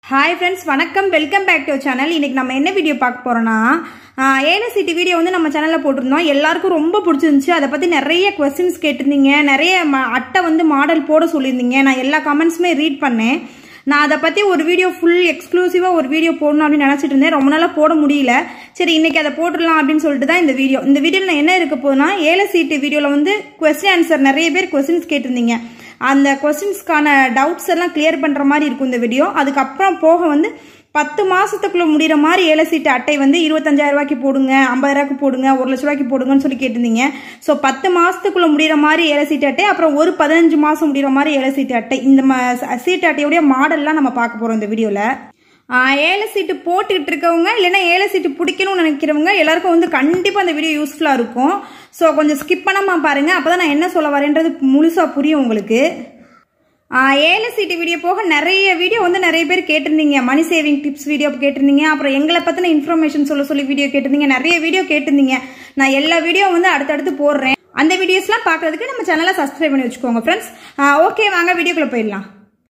hi friends வணக்கம் welcome back to channel இன்னைக்கு நம்ம என்ன வீடியோ பார்க்க போறோம்னா ஏழு சிட்டி வீடியோ வந்து நம்ம சேனலில் போட்டிருந்தோம் எல்லாருக்கும் ரொம்ப பிடிச்சிருந்துச்சு அதை பற்றி நிறைய கொஸ்டின்ஸ் கேட்டிருந்தீங்க நிறைய ம- அட்டை வந்து மாடல் போட சொல்லியிருந்தீங்க நான் எல்லா கமெண்ட்ஸுமே ரீட் பண்ணேன் நான் அதை பற்றி ஒரு வீடியோ ஃபுல் எக்ஸ்க்ளூசிவாக ஒரு வீடியோ போடணும் அப்படின்னு நினச்சிட்டு இருந்தேன் ரொம்ப நாளாக போட முடியல சரி இன்னைக்கு அதை போட்டுடலாம் அப்படின்னு சொல்லிட்டு தான் இந்த வீடியோ இந்த வீடியோவில் என்ன இருக்க போகுதுன்னா ஏழு சீட்டு வீடியோவில் வந்து கொஸ்டின் ஆன்சர் நிறைய பேர் கொஸ்டின்ஸ் கேட்டிருந்தீங்க அந்த கொஸ்டின்ஸ்க்கான டவுட்ஸ் எல்லாம் கிளியர் பண்ணுற மாதிரி இருக்கும் இந்த வீடியோ அதுக்கப்புறம் போக வந்து பத்து மாசத்துக்குள்ள முடிகிற மாதிரி ஏழை சீட்டு அட்டை வந்து இருபத்தஞ்சாயிரம் ரூபாய்க்கு போடுங்க ஐம்பதாயிரூபாய்க்கு போடுங்க ஒரு லட்ச ரூபாய்க்கு போடுங்கன்னு சொல்லி கேட்டிருந்தீங்க ஸோ பத்து மாசத்துக்குள்ள முடிகிற மாதிரி ஏழை சீட்டு அட்டை அப்புறம் ஒரு பதினஞ்சு மாசம் முடிகிற மாதிரி ஏழை சீட்டு அட்டை இந்த ம- சீட்டு அட்டையுடைய மாடல்லாம் நம்ம பார்க்க போறோம் இந்த வீடியோவில் ஏழை சீட்டு போட்டுக்கிட்டு இருக்கவங்க இல்லைன்னா ஏழை சீட்டு பிடிக்கணும்னு நினைக்கிறவங்க எல்லாருக்கும் வந்து கண்டிப்பாக அந்த வீடியோ யூஸ்ஃபுல்லாக இருக்கும் ஸோ கொஞ்சம் ஸ்கிப் பண்ணாமல் பாருங்க அப்போ நான் என்ன சொல்ல வரேன்றது முழுசாக புரியும் உங்களுக்கு ஆஹ் ஏழு சீட்டு வீடியோ போக நிறைய வீடியோ வந்து நிறைய பேர் கேட்டிருந்தீங்க மணி சேவிங் டிப்ஸ் வீடியோ கேட்டிருந்தீங்க அப்புறம் எங்களை பற்றின இன்ஃபர்மேஷன் சொல்ல சொல்லி வீடியோ கேட்டிருந்தீங்க நிறைய வீடியோ கேட்டிருந்தீங்க நான் எல்லா வீடியோ வந்து அடுத்தடுத்து போடுறேன் அந்த வீடியோஸ்லாம் பார்க்கறதுக்கு நம்ம சேனலை சப்ஸ்கிரைப் பண்ணி வச்சுக்கோங்க ஃப்ரெண்ட்ஸ் ஓகே வாங்க வீடியோக்குள்ளே போயிடலாம்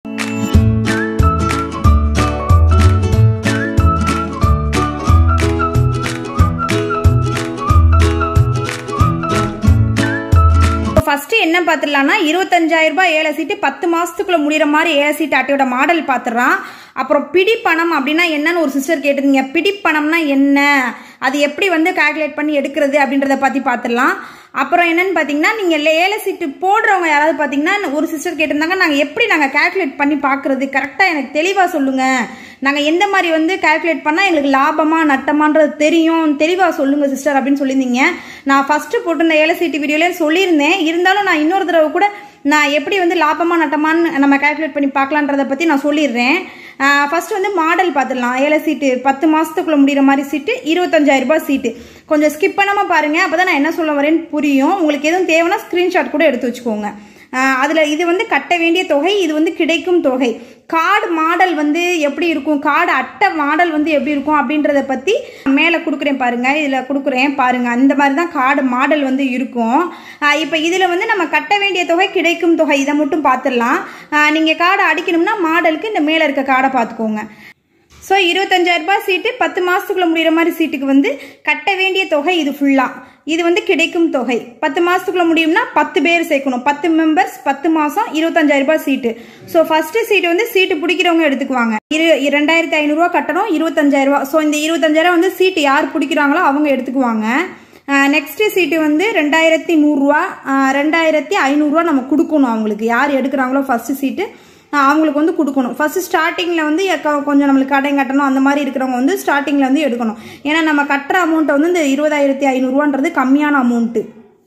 ஃபர்ஸ்ட் என்ன பார்த்துடலாம்னா இருபத்தஞ்சாயிரம் ரூபாய் ஏழை சீட்டு பத்து மாசத்துக்குள்ள முடிகிற மாதிரி ஏழை சீட்டு அட்டையோட மாடல் பார்த்துடுறான் அப்புறம் பிடி பணம் அப்படின்னா என்னன்னு ஒரு சிஸ்டர் கேட்டிருந்தீங்க பிடி பணம்னா என்ன அது எப்படி வந்து கால்குலேட் பண்ணி எடுக்கிறது அப்படின்றத பற்றி பார்த்துடலாம் அப்புறம் என்னன்னு பார்த்தீங்கன்னா நீங்கள் ஏழை சீட்டு போடுறவங்க யாராவது பார்த்தீங்கன்னா ஒரு சிஸ்டர் கேட்டிருந்தாங்க நாங்கள் எப்படி நாங்கள் கால்குலேட் பண்ணி பார்க்குறது கரெக்டாக எனக்கு தெளிவாக சொல்லுங்கள் நாங்கள் எந்த மாதிரி வந்து கால்குலேட் பண்ணால் எங்களுக்கு லாபமா நட்டமான்றது தெரியும் தெளிவாக சொல்லுங்க சிஸ்டர் அப்படின்னு சொல்லியிருந்தீங்க நான் ஃபஸ்ட்டு போட்டிருந்த ஏழை சீட்டு வீடியோலேயே சொல்லியிருந்தேன் இருந்தாலும் நான் இன்னொரு தடவை கூட நான் எப்படி வந்து லாபமா நட்டமான்னு நம்ம கால்குலேட் பண்ணி பார்க்கலான்றதை பற்றி நான் சொல்லிடுறேன் ஃபர்ஸ்ட் வந்து மாடல் பார்த்துடலாம் ஏழை சீட்டு பத்து மாதத்துக்குள்ள முடிகிற மாதிரி சீட்டு இருபத்தஞ்சாயிரம் ரூபாய் சீட்டு கொஞ்சம் ஸ்கிப் பண்ணாமல் பாருங்கள் அப்போ தான் நான் என்ன சொல்ல வரேன்னு புரியும் உங்களுக்கு எதுவும் தேவைன்னா ஸ்க்ரீன்ஷாட் கூட எடுத்து வச்சுக்கோங்க அதில் இது வந்து கட்ட வேண்டிய தொகை இது வந்து கிடைக்கும் தொகை கார்டு மாடல் வந்து எப்படி இருக்கும் கார்டு அட்டை மாடல் வந்து எப்படி இருக்கும் அப்படின்றத பற்றி மேலே கொடுக்குறேன் பாருங்க இதில் கொடுக்குறேன் பாருங்க அந்த மாதிரி தான் கார்டு மாடல் வந்து இருக்கும் இப்போ இதில் வந்து நம்ம கட்ட வேண்டிய தொகை கிடைக்கும் தொகை இதை மட்டும் பார்த்துடலாம் நீங்கள் கார்டை அடிக்கணும்னா மாடலுக்கு இந்த மேலே இருக்க கார்டை பார்த்துக்கோங்க ஸோ இருபத்தஞ்சாயிரம் ரூபாய் சீட்டு பத்து மாசத்துக்குள்ள முடிகிற மாதிரி சீட்டுக்கு வந்து கட்ட வேண்டிய தொகை இது ஃபுல்லாக இது வந்து கிடைக்கும் தொகை பத்து மாசத்துக்குள்ள முடியும்னா பத்து பேர் சேர்க்கணும் பத்து மெம்பர்ஸ் பத்து மாசம் இருபத்தஞ்சாயிரம் ரூபாய் சீட்டு ஸோ ஃபர்ஸ்ட் சீட்டு வந்து சீட்டு பிடிக்கிறவங்க எடுத்துக்குவாங்க இரு ரெண்டாயிரத்தி ஐநூறுரூவா கட்டணும் இருபத்தஞ்சாயிரம் ரூபா ஸோ இந்த இருபத்தஞ்சாயிரம் வந்து சீட்டு யார் பிடிக்கிறாங்களோ அவங்க எடுத்துக்குவாங்க நெக்ஸ்ட் சீட்டு வந்து ரெண்டாயிரத்தி நூறுரூவா ரெண்டாயிரத்தி ஐநூறுரூவா நம்ம கொடுக்கணும் அவங்களுக்கு யார் எடுக்கிறாங்களோ ஃபர்ஸ்ட் சீட்டு ஆஹ் அவங்களுக்கு வந்து கொடுக்கணும் ஃபர்ஸ்ட் ஸ்டார்டிங்கில் வந்து எக்க- கொஞ்சம் நம்மளுக்கு கடன் கட்டணும் அந்த மாதிரி இருக்கிறவங்க வந்து ஸ்டார்டிங்கில் வந்து எடுக்கணும் ஏன்னா நம்ம கட்டுற அமௌண்ட்டை வந்து இந்த இருபதாயிரத்தி ஐநூறுரூவான்றது கம்மியான அமௌண்ட்டு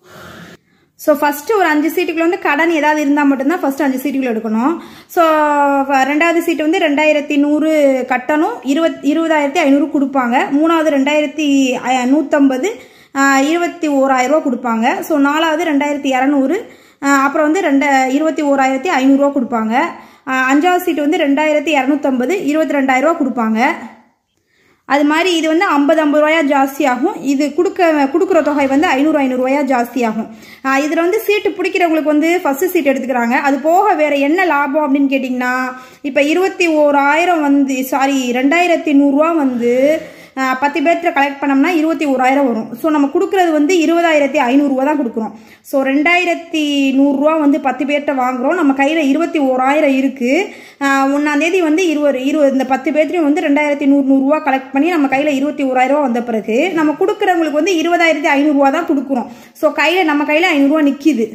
ஸோ ஃபஸ்ட்டு ஒரு அஞ்சு சீட்டுக்குள்ள வந்து கடன் ஏதாவது இருந்தால் மட்டும்தான் ஃபஸ்ட்டு அஞ்சு சீட்டுக்குள்ள எடுக்கணும் ஸோ ரெண்டாவது சீட்டு வந்து ரெண்டாயிரத்தி நூறு கட்டணும் இருபத் இருபதாயிரத்தி ஐநூறு கொடுப்பாங்க மூணாவது ரெண்டாயிரத்தி ஐ- நூற்றம்பது இருபத்தி ஓராயிரரூவா கொடுப்பாங்க ஸோ நாலாவது ரெண்டாயிரத்தி இரநூறு அப்புறம் வந்து ரெண்ட இருபத்தி ஓராயிரத்தி ஐநூறுரூவா கொடுப்பாங்க ஆஹ் அஞ்சாவது சீட்டு வந்து ரெண்டாயிரத்தி இரநூத்தம்பது இருபத்தி ரெண்டாயிரரூவா கொடுப்பாங்க அது மாதிரி இது வந்து ஐம்பது ஐம்பது ரூபாயா ஜாஸ்தி ஆகும் இது கொடுக்க கொடுக்குற தொகை வந்து ஐநூறு ஐநூறுரூவாயா ஜாஸ்தி ஆகும் இதில் வந்து சீட்டு பிடிக்கிறவங்களுக்கு வந்து ஃபர்ஸ்ட் சீட் எடுத்துக்கிறாங்க அது போக வேற என்ன லாபம் அப்படின்னு கேட்டிங்கன்னா இப்போ இருபத்தி ஓராயிரம் வந்து சாரி ரெண்டாயிரத்தி நூறுரூவா வந்து ஆஹ் பத்து பேர்த்த கலெக்ட் பண்ணோம்னா இருபத்தி ஓராயிரம் வரும் ஸோ நம்ம கொடுக்குறது வந்து இருபதாயிரத்தி ஐநூறுரூவா தான் கொடுக்குறோம் ஸோ ரெண்டாயிரத்தி நூறுரூவா வந்து பத்து பேர்த்த வாங்குறோம் நம்ம கையில் இருபத்தி ஓராயிரம் இருக்குது ஒன்றாந்தேதி வந்து இருபது இருபது இந்த பத்து பேர்த்தையும் வந்து ரெண்டாயிரத்தி நூறு நூறுரூவா கலெக்ட் பண்ணி நம்ம கையில் இருபத்தி ஓராயிரம் ரூபா வந்த பிறகு நம்ம கொடுக்குறவங்களுக்கு வந்து இருபதாயிரத்தி ஐநூறுரூவா தான் கொடுக்குறோம் ஸோ கையில் நம்ம கையில் ஐநூறுரூவா நிற்கிது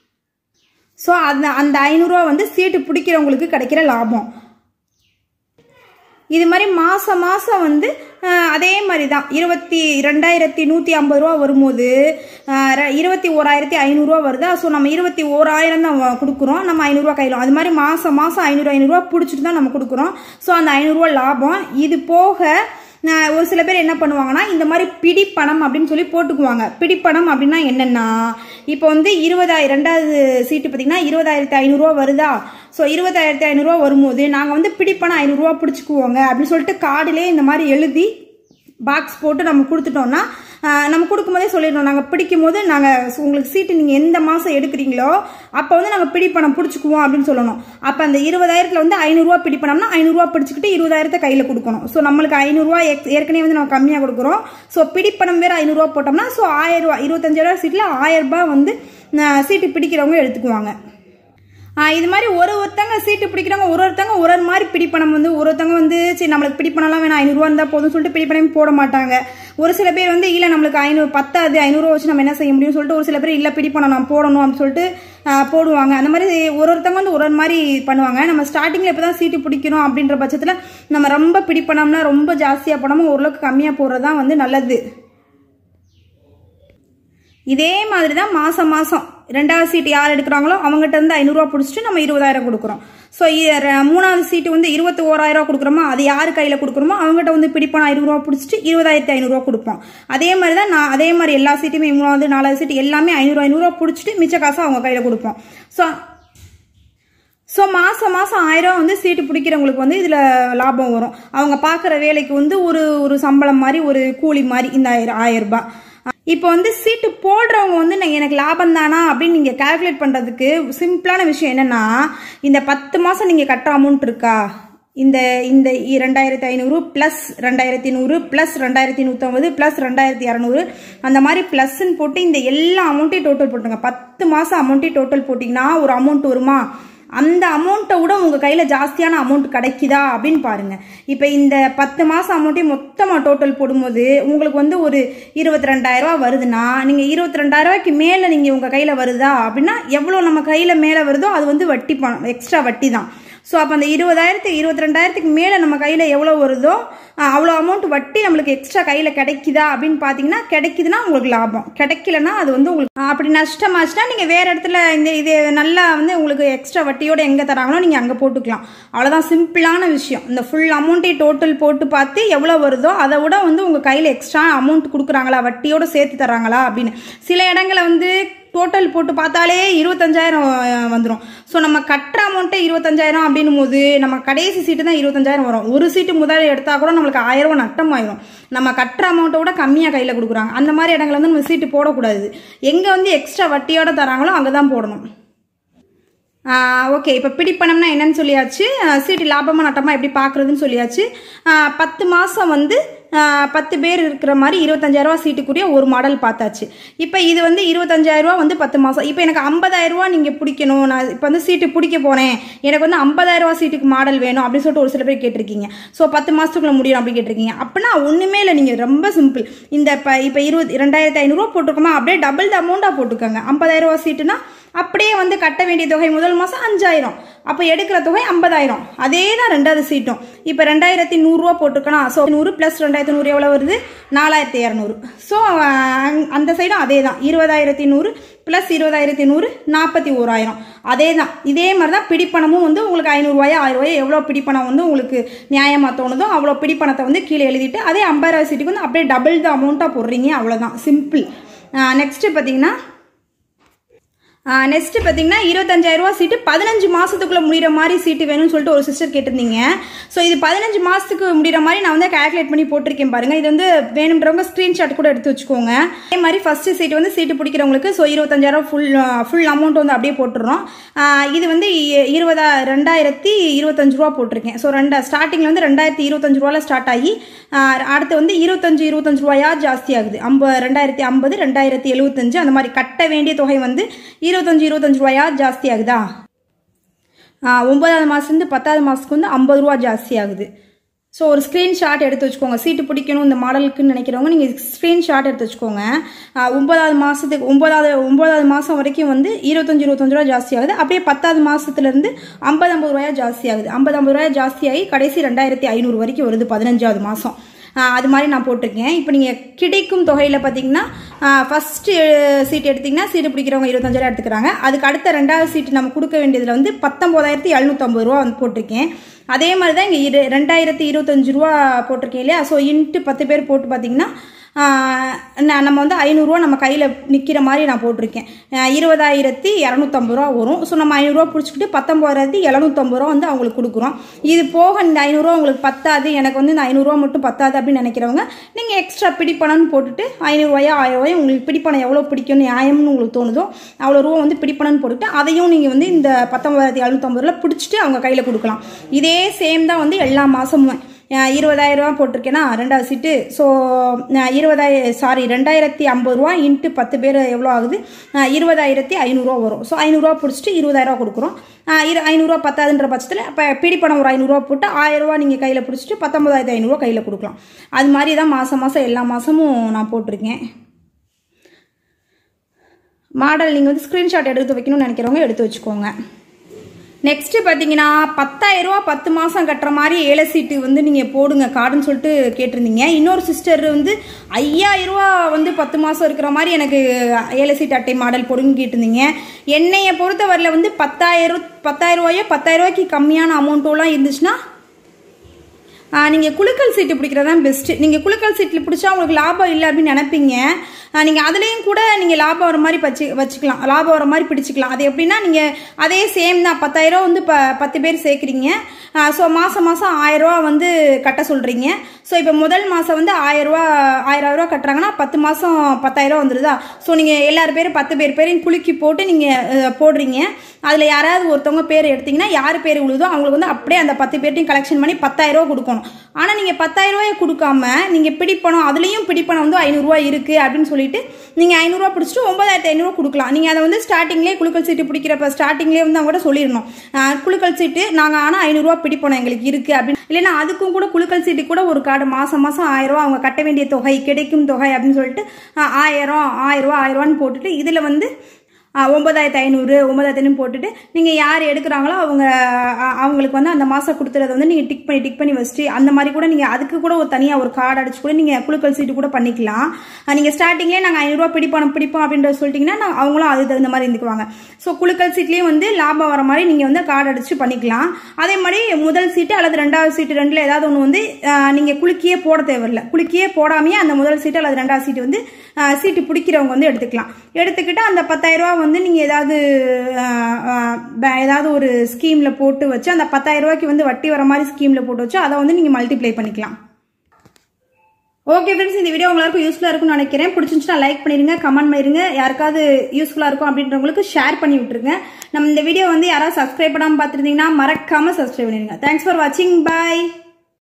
ஸோ அந்த அந்த ஐநூறுரூவா வந்து சீட்டு பிடிக்கிறவங்களுக்கு கிடைக்கிற லாபம் இது மாதிரி மாதம் மாதம் வந்து அஹ், அதே மாதிரி தான் இருபத்தி ரெண்டாயிரத்தி நூற்றி ஐம்பது ரூபா வரும்போது அஹ், ர- இருபத்தி ஓராயிரத்தி ஐநூறுரூவா வருதா ஸோ நம்ம இருபத்தி ஓராயிரம் தான் வ- கொடுக்குறோம் நம்ம ஐநூறுரூவா கையில் அது மாதிரி மாதம் மாதம் ஐநூறு ஐநூறுரூவா பிடிச்சிட்டு தான் நம்ம கொடுக்குறோம் ஸோ அந்த ஐநூறுரூவா லாபம் இது போக அஹ், ஒரு சில பேர் என்ன பண்ணுவாங்கன்னா இந்த மாதிரி பிடிப்பணம் அப்படின்னு சொல்லி போட்டுக்குவாங்க பிடிப்பணம் அப்படின்னா என்னென்னா இப்போ வந்து இருபதாயிரம் ரெண்டாவது சீட்டு பார்த்தீங்கன்னா இருபதாயிரத்தி ஐநூறுரூவா வருதா ஸோ இருபதாயிரத்தி ஐநூறுரூவா வரும்போது நாங்கள் வந்து பிடிப்பணம் ஐநூறுரூவா பிடிச்சிக்குவோங்க அப்படின்னு சொல்லிட்டு கார்டுலேயே இந்த மாதிரி எழுதி பாக்ஸ் போட்டு நம்ம கொடுத்துட்டோம்னா ஆஹ், நம்ம கொடுக்கும்போதே சொல்லிடணும் நாங்கள் பிடிக்கும் போது நாங்கள் உங்களுக்கு சீட்டு நீங்கள் எந்த மாதம் எடுக்கிறீங்களோ அப்போ வந்து நாங்கள் பிடிப்பணம் பிடிச்சிக்குவோம் அப்படின்னு சொல்லணும் அப்போ அந்த இருபதாயிரத்தில் வந்து ஐநூறுரூவா பிடிப்பணம்னா ஐநூறுரூவா பிடிச்சிக்கிட்டு இருபதாயிரத்தை கையில் கொடுக்கணும் ஸோ நம்மளுக்கு ஐநூறுரூவா ஏற்கனவே வந்து நம்ம கம்மியாக கொடுக்குறோம் ஸோ பிடிப்பணம் வேறு ஐநூறுரூவா போட்டோம்னா ஸோ ஆயிரம் ரூபா இருபத்தஞ்சாயிரம் சீட்டில் ஆயிரம் ரூபாய் வந்து ஆஹ், சீட்டு பிடிக்கிறவங்க எடுத்துக்குவாங்க ஆ, இது மாதிரி ஒரு ஒருத்தங்க சீட்டு பிடிக்கிறவங்க ஒரு ஒருத்தங்க ஒரு ஒரு மாதிரி பிடிப்பணம் வந்து ஒரு ஒருத்தங்க வந்து சரி நம்மளுக்கு பிடிப்பணம்லாம் வேணாம் ஐநூறுரூவா இருந்தால் போதும்னு சொல்லிட்டு பிடிப்பணம் போட மாட்டாங்க ஒரு சில பேர் வந்து இல்லை நம்மளுக்கு ஐநூறு பத்தாது ஐநூறுரூவா வச்சு நம்ம என்ன செய்ய முடியும்னு சொல்லிட்டு ஒரு சில பேர் இல்லை பிடிப்பணம் நான் போடணும் அப்படின்னு சொல்லிட்டு ஆ, போடுவாங்க அந்த மாதிரி ஒரு ஒருத்தங்க வந்து ஒரு ஒரு மாதிரி பண்ணுவாங்க நம்ம ஸ்டார்டிங்கில் இப்போ தான் சீட்டு பிடிக்கணும் அப்படின்ற பட்சத்தில் நம்ம ரொம்ப பிடிப்பணம்னா ரொம்ப ஜாஸ்தியாக போடாமல் ஓரளவுக்கு கம்மியாக போடுறது தான் வந்து நல்லது இதே மாதிரி தான் மாதம் மாதம் ரெண்டாவது சீட்டு யார் எடுக்கிறாங்களோ அவங்ககிட்ட இருந்து ஐநூறுரூவா பிடிச்சிட்டு நம்ம இருபதாயிரம் கொடுக்குறோம் ஸோ மூணாவது சீட்டு வந்து இருபத்தி ஓராயிரம் கொடுக்குறோமோ அது யார் கையில் கொடுக்குறோமோ அவங்ககிட்ட வந்து பிடிப்போம் ஐநூறுரூவா பிடிச்சிட்டு இருபதாயிரத்தி ஐநூறுரூவா கொடுப்போம் அதே மாதிரி தான் நான் அதே மாதிரி எல்லா சீட்டுமே மூணாவது நாலாவது சீட்டு எல்லாமே ஐநூறு ஐநூறுரூவா பிடிச்சிட்டு மிச்ச காசை அவங்க கையில் கொடுப்போம் ஸோ ஸோ மாதம் மாதம் ஆயிரம் வந்து சீட்டு பிடிக்கிறவங்களுக்கு வந்து இதில் லாபம் வரும் அவங்க பார்க்குற வேலைக்கு வந்து ஒரு ஒரு சம்பளம் மாதிரி ஒரு கூலி மாதிரி இந்த ஆயிரம் ஆயிரம் ரூபாய் இப்போ வந்து சீட்டு போடுறவங்க வந்து நான் எனக்கு லாபம் தானா அப்படின்னு நீங்கள் கால்குலேட் பண்ணுறதுக்கு சிம்பிளான விஷயம் என்னென்னா இந்த பத்து மாதம் நீங்கள் கட்டுற அமௌண்ட் இருக்கா இந்த இந்த இ- ரெண்டாயிரத்தி ஐநூறு ப்ளஸ் ரெண்டாயிரத்தி நூறு ப்ளஸ் ரெண்டாயிரத்தி நூற்றம்பது ப்ளஸ் ரெண்டாயிரத்தி இரநூறு அந்த மாதிரி ப்ளஸ்ன்னு போட்டு இந்த எல்லா அமௌண்ட்டையும் டோட்டல் போட்டுருங்க பத்து மாதம் அமௌண்ட்டையும் டோட்டல் போட்டிங்கன்னா ஒரு அமௌண்ட் வருமா அந்த அமௌண்ட்டை விட உங்கள் கையில் ஜாஸ்தியான அமௌண்ட் கிடைக்குதா அப்படின்னு பாருங்க இப்போ இந்த பத்து மாதம் அமௌண்ட்டையும் மொத்தமாக டோட்டல் போடும்போது உங்களுக்கு வந்து ஒரு இருபத்தி ரெண்டாயிரரூவா வருதுன்னா நீங்கள் இருபத்தி ரெண்டாயிரரூவாய்க்கு மேலே நீங்கள் உங்கள் கையில் வருதா அப்படின்னா எவ்வளோ நம்ம கையில் மேலே வருதோ அது வந்து வட்டி பணம் எக்ஸ்ட்ரா வட்டி தான் ஸோ அப்போ அந்த இருபதாயிரத்து இருபத்தி ரெண்டாயிரத்துக்கு மேலே நம்ம கையில் எவ்வளோ வருதோ அஹ், அவ்வளோ அமௌண்ட் வட்டி நம்மளுக்கு எக்ஸ்ட்ரா கையில் கிடைக்குதா அப்படின்னு பார்த்தீங்கன்னா கிடைக்குதுன்னா உங்களுக்கு லாபம் கிடைக்கலன்னா அது வந்து உங்களுக்கு அஹ், அப்படி நஷ்டமாச்சுன்னா நீங்கள் வேறு இடத்துல இந்த இது நல்லா வந்து உங்களுக்கு எக்ஸ்ட்ரா வட்டியோட எங்கே தராங்களோ நீங்கள் அங்கே போட்டுக்கலாம் அவ்வளோதான் சிம்பிளான விஷயம் இந்த ஃபுல் அமௌண்ட்டை டோட்டல் போட்டு பார்த்து எவ்வளோ வருதோ அதை விட வந்து உங்கள் கையில் எக்ஸ்ட்ரா அமௌண்ட் கொடுக்குறாங்களா வட்டியோட சேர்த்து தராங்களா அப்படின்னு சில இடங்களை வந்து டோட்டல் போட்டு பார்த்தாலே இருபத்தஞ்சாயிரம் வந்துடும் ஸோ நம்ம கட்டுற அமௌண்ட்டே இருபத்தஞ்சாயிரம் அப்படின்னும் போது நம்ம கடைசி சீட்டு தான் இருபத்தஞ்சாயிரம் வரும் ஒரு சீட்டு முதல்ல எடுத்தால் கூட நம்மளுக்கு ஆயிரம் ரூபாய் நட்டம் ஆயிரும் நம்ம கட்டுற அமௌண்ட்டை விட கம்மியாக கையில் கொடுக்குறாங்க அந்த மாதிரி இடங்கள்ல வந்து நம்ம சீட்டு போடக்கூடாது எங்கே வந்து எக்ஸ்ட்ரா வட்டியோட தராங்களோ அங்கே தான் போடணும் ஓகே இப்போ பிடிப்பணம்னா என்னன்னு சொல்லியாச்சு ஆஹ் சீட்டு லாபமாக நட்டமாக எப்படி பார்க்குறதுன்னு சொல்லியாச்சு ஆஹ் பத்து மாதம் வந்து ஆஹ் பத்து பேர் இருக்கிற மாதிரி இருபத்தஞ்சாயிரரூவா சீட்டுக்குரிய ஒரு மாடல் பார்த்தாச்சு இப்போ இது வந்து இருபத்தஞ்சாயிரரூவா வந்து பத்து மாதம் இப்போ எனக்கு ஐம்பதாயிரரூவா நீங்கள் பிடிக்கணும் நான் இப்போ வந்து சீட்டு பிடிக்க போகிறேன் எனக்கு வந்து ஐம்பதாயிரரூவா சீட்டுக்கு மாடல் வேணும் அப்படின்னு சொல்லிட்டு ஒரு சில பேர் கேட்டிருக்கீங்க ஸோ பத்து மாதத்துக்குள்ள முடியும் அப்படி கேட்டிருக்கீங்க அப்படின்னா ஒன்றுமே இல்லை நீங்கள் ரொம்ப சிம்பிள் இந்த இப்போ இப்போ இருபது ரெண்டாயிரத்தி ஐநூறுரூவா போட்டிருக்கோமா அப்படியே டபுள் த அமௌண்ட்டாக போட்டுக்கோங்க ஐம்பதாயிரரூவா சீட்டுனா அப்படியே வந்து கட்ட வேண்டிய தொகை முதல் மாதம் அஞ்சாயிரம் அப்போ எடுக்கிற தொகை ஐம்பதாயிரம் அதே தான் ரெண்டாவது சீட்டும் இப்போ ரெண்டாயிரத்தி நூறுரூவா போட்டிருக்கணும் ஸோ நூறு ப்ளஸ் ரெண்டாயிரத்தி நூறு எவ்வளோ வருது நாலாயிரத்தி இரநூறு ஸோ அந்த சைடும் அதே தான் இருபதாயிரத்தி நூறு ப்ளஸ் இருபதாயிரத்தி நூறு நாற்பத்தி ஓராயிரம் அதே தான் இதே மாதிரி தான் பிடிப்பணமும் வந்து உங்களுக்கு ஐநூறுரூவாயா ஆயிரம் ரூபாய் எவ்வளோ பிடிப்பணம் வந்து உங்களுக்கு நியாயமாக தோணுதோ அவ்வளோ பிடிப்பணத்தை வந்து கீழே எழுதிட்டு அதே ஐம்பதாயிரம் சீட்டுக்கு வந்து அப்படியே டபுள் த அமௌண்ட்டாக போடுறீங்க அவ்வளோதான் சிம்பிள் நெக்ஸ்ட்டு பார்த்தீங்கன்னா நெக்ஸ்ட் பார்த்தீங்கன்னா இருபத்தஞ்சாயிரம் ரூபா சீட்டு பதினஞ்சு மாசத்துக்குள்ள முடிகிற மாதிரி சீட்டு வேணும்னு சொல்லிட்டு ஒரு சிஸ்டர் கேட்டிருந்தீங்க ஸோ இது பதினஞ்சு மாசத்துக்கு முடிகிற மாதிரி நான் வந்து கால்குலேட் பண்ணி போட்டிருக்கேன் பாருங்க இது வந்து வேணுன்றவங்க ஸ்க்ரீன்ஷாட் கூட எடுத்து வச்சுக்கோங்க அதே மாதிரி ஃபர்ஸ்ட் சீட் வந்து சீட்டு பிடிக்கிறவங்களுக்கு ஸோ இருபத்தஞ்சாயிரம் ஃபுல் ஃபுல் அமௌண்ட் வந்து அப்படியே போட்டுடுறோம் ஆஹ் இது வந்து இ- இருபதா ரெண்டாயிரத்தி இருபத்தஞ்சு ரூபா போட்டிருக்கேன் ஸோ ரெண்டா ஸ்டார்டிங்கில் வந்து ரெண்டாயிரத்தி இருபத்தஞ்சு ரூபால ஸ்டார்ட் ஆகி ஆஹ் அடுத்து வந்து இருபத்தஞ்சு இருபத்தஞ்சு ரூபாயா ஜாஸ்தி ஆகுது ஐம்ப ரெண்டாயிரத்தி ஐம்பது ரெண்டாயிரத்தி எழுபத்தஞ்சு அந்த மாதிரி கட்ட வேண்டிய தொகை வந்து இருபத்தஞ்சு இருபத்தஞ்சு ரூபாயா ஜாஸ்தி ஆகுதா ஆஹ் ஒன்பதாவது மாதத்துலேருந்து பத்தாவது மாதத்துக்கு வந்து ஐம்பது ரூபா ஜாஸ்தி ஆகுது ஸோ ஒரு ஸ்க்ரீன்ஷாட் எடுத்து வச்சுக்கோங்க சீட்டு பிடிக்கணும் இந்த மாடலுக்குன்னு நினைக்கிறவங்க நீங்கள் ஸ்க்ரீன்ஷாட் எடுத்து வச்சுக்கோங்க ஆஹ் ஒன்பதாவது மாதத்துக்கு ஒன்பதாவது ஒன்பதாவது மாதம் வரைக்கும் வந்து இருபத்தஞ்சு இருபத்தஞ்சு ரூபா ஜாஸ்தி ஆகுது அப்படியே பத்தாவது மாதத்துலேருந்து ஐம்பது ஐம்பது ரூபாயா ஜாஸ்தி ஆகுது ஐம்பது ஐம்பது ரூபாயா ஜாஸ்தி ஆகி கடைசி ரெண்டாயிரத்தி ஐநூறு வரைக்கும் வருது பதினஞ்சாவது மாதம் அது மாதிரி நான் போட்டிருக்கேன் இப்போ நீங்கள் கிடைக்கும் தொகையில் பார்த்தீங்கன்னா ஃபஸ்ட்டு சீட் எடுத்தீங்கன்னா சீட்டு பிடிக்கிறவங்க இருபத்தஞ்சாயிரம் எடுத்துக்கிறாங்க அதுக்கு அடுத்த ரெண்டாவது சீட்டு நம்ம கொடுக்க வேண்டியதில் வந்து பத்தொம்போதாயிரத்தி எழுநூற்றம்பது ரூபா வந்து போட்டிருக்கேன் அதே மாதிரி தான் இங்கே இரு ரெண்டாயிரத்தி இருபத்தஞ்சு ரூபா போட்டிருக்கேன் இல்லையா ஸோ இன்ட்டு பத்து பேர் போட்டு பார்த்தீங்கன்னா ஆஹ் நான் நம்ம வந்து ஐநூறுரூவா நம்ம கையில் நிற்கிற மாதிரி நான் போட்டிருக்கேன் ஆஹ் இருபதாயிரத்தி இரநூத்தம்பது ரூபா வரும் ஸோ நம்ம ஐநூறுரூவா பிடிச்சிக்கிட்டு பத்தொம்பதாயிரத்தி எழுநூத்தம்பது ரூபா வந்து அவங்களுக்கு கொடுக்குறோம் இது போக இந்த ஐநூறுரூவா உங்களுக்கு பத்தாது எனக்கு வந்து இந்த ஐநூறுரூவா மட்டும் பத்தாது அப்படின்னு நினைக்கிறவங்க நீங்கள் எக்ஸ்ட்ரா பிடிப்பணம்னு போட்டுட்டு ஐநூறுரூவாயோ ஆயிரம் ரூபாயோ உங்களுக்கு பிடிப்பணம் எவ்வளோ பிடிக்கும் நியாயம்னு உங்களுக்கு தோணுதோ அவ்வளோ ரூபா வந்து பிடிப்பணம்னு போட்டுட்டு அதையும் நீங்கள் வந்து இந்த பத்தொம்பதாயிரத்தி எழுநூத்தம்பது ரூபா பிடிச்சிட்டு அவங்க கையில் கொடுக்கலாம் இதே சேம் தான் வந்து எல்லா மாதமும் இருபதாயிரம் ரூபா போட்டிருக்கேன்னா ரெண்டாவது சீட்டு ஸோ இருபதாய சாரி ரெண்டாயிரத்தி ஐம்பது ரூபா இன்ட்டு பத்து பேர் எவ்வளோ ஆகுது அஹ் இருபதாயிரத்தி ஐநூறுரூவா வரும் ஸோ ஐநூறுரூவா பிடிச்சிட்டு இருபதாயிரரூவா கொடுக்குறோம் அஹ் இரு ஐநூறுரூவா பத்தாதுன்ற பட்சத்தில் இப்போ பிடி பணம் ஒரு ஐநூறுரூவா போட்டு ஆயிரரூவா நீங்கள் கையில் பிடிச்சிட்டு பத்தொம்பதாயிரத்தி ஐநூறுரூவா கையில் கொடுக்கலாம் அது மாதிரி தான் மாதம் மாதம் எல்லா மாதமும் நான் போட்டிருக்கேன் மாடல் நீங்கள் வந்து ஸ்க்ரீன்ஷாட் எடுத்து வைக்கணும்னு நினைக்கிறவங்க எடுத்து வச்சுக்கோங்க நெக்ஸ்ட் பார்த்தீங்கன்னா பத்தாயிரம் ரூபா பத்து மாதம் கட்டுற மாதிரி ஏழை சீட்டு வந்து நீங்கள் போடுங்க கார்டுன்னு சொல்லிட்டு கேட்டிருந்தீங்க இன்னொரு சிஸ்டர் வந்து ஐயாயிரம் ரூபா வந்து பத்து மாதம் இருக்கிற மாதிரி எனக்கு ஏழை சீட்டு அட்டை மாடல் போடுங்கன்னு கேட்டிருந்தீங்க என்னைய பொறுத்தவரையில் வந்து பத்தாயிரம் பத்தாயிரம் ரூபாயோ பத்தாயிரம் ரூபாய்க்கு கம்மியான அமௌண்ட்டோலாம் இருந்துச்சுன்னா நீங்கள் குலுக்கல் சீட்டு பிடிக்கிறது தான் பெஸ்ட்டு நீங்கள் குலுக்கல் சீட்டில் பிடிச்சா உங்களுக்கு லாபம் இல்லை அப்படின்னு நினைப்பீங்க நீங்கள் அதுலேயும் கூட நீங்கள் லாபம் வர மாதிரி வச்சு வச்சுக்கலாம் லாபம் வர மாதிரி பிடிச்சிக்கலாம் அது எப்படின்னா நீங்கள் அதே சேம் தான் பத்தாயிரம் வந்து ப பத்து பேர் சேர்க்குறீங்க ஸோ மாதம் மாதம் ஆயிரரூவா வந்து கட்ட சொல்கிறீங்க ஸோ இப்போ முதல் மாதம் வந்து ஆயிரரூவா ஆயிரம் ரூபா கட்டுறாங்கன்னா பத்து மாதம் பத்தாயிரம் வந்துடுதா ஸோ நீங்கள் எல்லார் பேரும் பத்து பேர் பேரையும் குலுக்கி போட்டு நீங்கள் போடுறீங்க அதில் யாராவது ஒருத்தவங்க பேர் எடுத்தீங்கன்னா யார் பேர் விழுதோ அவங்களுக்கு வந்து அப்படியே அந்த பத்து பேர்ட்டையும் கலெக்ஷன் பண்ணி பத்தாயிரரூவா கொடுக்கணும் ஆனால் நீங்கள் பத்தாயிரம் ரூபாயை கொடுக்காம நீங்கள் பிடிப்பணம் அதுலேயும் பிடிப்பணம் வந்து ஐநூறுரூவா இருக்குது அப்படின்னு சொல்லிட்டு நீங்கள் ஐநூறுரூவா பிடிச்சிட்டு ஒன்பதாயிரத்தி ஐநூறுரூவா கொடுக்கலாம் நீங்கள் அதை வந்து ஸ்டார்டிங்லேயே குழுக்கள் சீட்டு பிடிக்கிறப்ப ஸ்டார்டிங்லேயே வந்து அவங்க கூட சொல்லிடணும் ஆஹ் குழுக்கள் சீட்டு நாங்கள் ஆனால் ஐநூறுரூவா பிடிப்பணம் எங்களுக்கு இருக்குது அப்படின்னு இல்லைன்னா அதுக்கும் கூட குழுக்கள் சீட்டு கூட ஒரு கார்டு மாதம் மாதம் ஆயிரம் ரூபா அவங்க கட்ட வேண்டிய தொகை கிடைக்கும் தொகை அப்படின்னு சொல்லிட்டு ஆஹ் ஆயிரம் ஆயிரம் ரூபா ஆயிரம் ரூபான்னு போட்டுட்டு இதில் வந்து ஒன்பதாயிரத்து ஐநூறு ஒன்பதாயிரத்து ஐநூறு போட்டுட்டு நீங்கள் யார் எடுக்கிறாங்களோ அவங்க அ- அவங்களுக்கு வந்து அந்த மாதம் கொடுத்துறத வந்து நீங்கள் டிக் பண்ணி டிக் பண்ணி வச்சுட்டு அந்த மாதிரி கூட நீங்கள் அதுக்கு கூட ஒரு தனியாக ஒரு கார்டு அடிச்சு கூட நீங்கள் குழுக்கள் சீட்டு கூட பண்ணிக்கலாம் நீங்கள் ஸ்டார்டிங்லேயே நாங்கள் ஐநூறுரூவா பிடிப்போம் பிடிப்போம் அப்படின்றத சொல்லிட்டீங்கன்னா நான் அவங்களும் அது தகுந்த மாதிரி இருந்துக்குவாங்க ஸோ குழுக்கள் சீட்லேயும் வந்து லாபம் வர மாதிரி நீங்கள் வந்து கார்டு அடிச்சு பண்ணிக்கலாம் அதே மாதிரி முதல் சீட்டு அல்லது ரெண்டாவது சீட்டு ரெண்டில் ஏதாவது ஒன்று வந்து நீங்கள் குலுக்கியே போட தேவையில்ல குலுக்கியே போடாமையே அந்த முதல் சீட்டு அல்லது ரெண்டாவது சீட்டு வந்து அஹ், சீட்டு பிடிக்கிறவங்க வந்து எடுத்துக்கலாம் எடுத்துக்கிட்டு அந்த பத்தாயிரம் ரூபா வந்து நீங்கள் ஏதாவது அஹ், அஹ், ப- ஏதாவது ஒரு ஸ்கீமில் போட்டு வச்சு அந்த பத்தாயிரம் ரூபாய்க்கு வந்து வட்டி வர மாதிரி ஸ்கீமில் போட்டு வச்சு அதை வந்து நீங்கள் மல்டிப்ளை பண்ணிக்கலாம் ஓகே ஃப்ரெண்ட்ஸ் இந்த வீடியோ உங்களுக்கு யூஸ்ஃபுல்லாக இருக்கும்னு நினைக்கிறேன் பிடிச்சிருந்துச்சுன்னா லைக் பண்ணிடுங்க கமெண்ட் பண்ணிடுங்க யாருக்காவது யூஸ்ஃபுல்லாக இருக்கும் அப்படின்றவங்களுக்கு ஷேர் பண்ணி விட்டுருங்க நம்ம இந்த வீடியோ வந்து யாராவது சப்ஸ்கிரைப் பண்ணாமல் பார்த்துருந்தீங்கன்னா மறக்காமல் சப்ஸ்கிரைப் பண்ணிடுங்க தேங்க்ஸ் ஃபார் வாட்சிங் பை